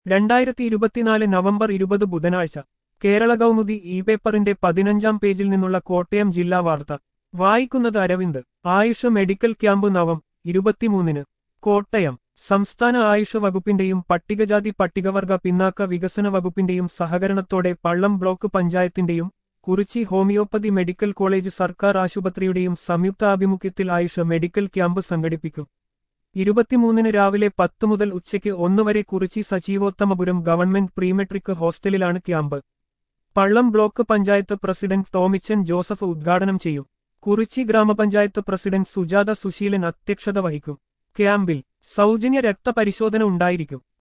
രണ്ടായിരത്തി ഇരുപത്തിനാല് നവംബർ ഇരുപത് ബുധനാഴ്ച കേരള കൗമുദി ഇ പേപ്പറിന്റെ പതിനഞ്ചാം പേജിൽ നിന്നുള്ള കോട്ടയം ജില്ലാ വാർത്ത വായിക്കുന്നത് അരവിന്ദ് ആയുഷ് മെഡിക്കൽ ക്യാമ്പ് നവം ഇരുപത്തിമൂന്നിന് കോട്ടയം സംസ്ഥാന ആയുഷ് വകുപ്പിന്റെയും പട്ടികജാതി പട്ടികവർഗ പിന്നാക്ക വികസന വകുപ്പിന്റെയും സഹകരണത്തോടെ പള്ളം ബ്ലോക്ക് പഞ്ചായത്തിന്റെയും കുറിച്ചി ഹോമിയോപ്പതി മെഡിക്കൽ കോളേജ് സർക്കാർ ആശുപത്രിയുടെയും സംയുക്ത ആഭിമുഖ്യത്തിൽ ആയുഷ് മെഡിക്കൽ ക്യാമ്പ് സംഘടിപ്പിക്കും ഇരുപത്തിമൂന്നിന് രാവിലെ പത്ത് മുതൽ ഉച്ചയ്ക്ക് ഒന്ന് വരെ കുറിച്ചി സജീവോത്തമപുരം ഗവൺമെന്റ് പ്രീമെട്രിക് ഹോസ്റ്റലിലാണ് camp Pallam block panchayat president Tomichan Joseph ഉദ്ഘാടനം ചെയ്യും കുറിച്ചി ഗ്രാമപഞ്ചായത്ത് പ്രസിഡന്റ് സുജാത സുശീലൻ അധ്യക്ഷത വഹിക്കും ക്യാമ്പിൽ സൗജന്യ രക്തപരിശോധന ഉണ്ടായിരിക്കും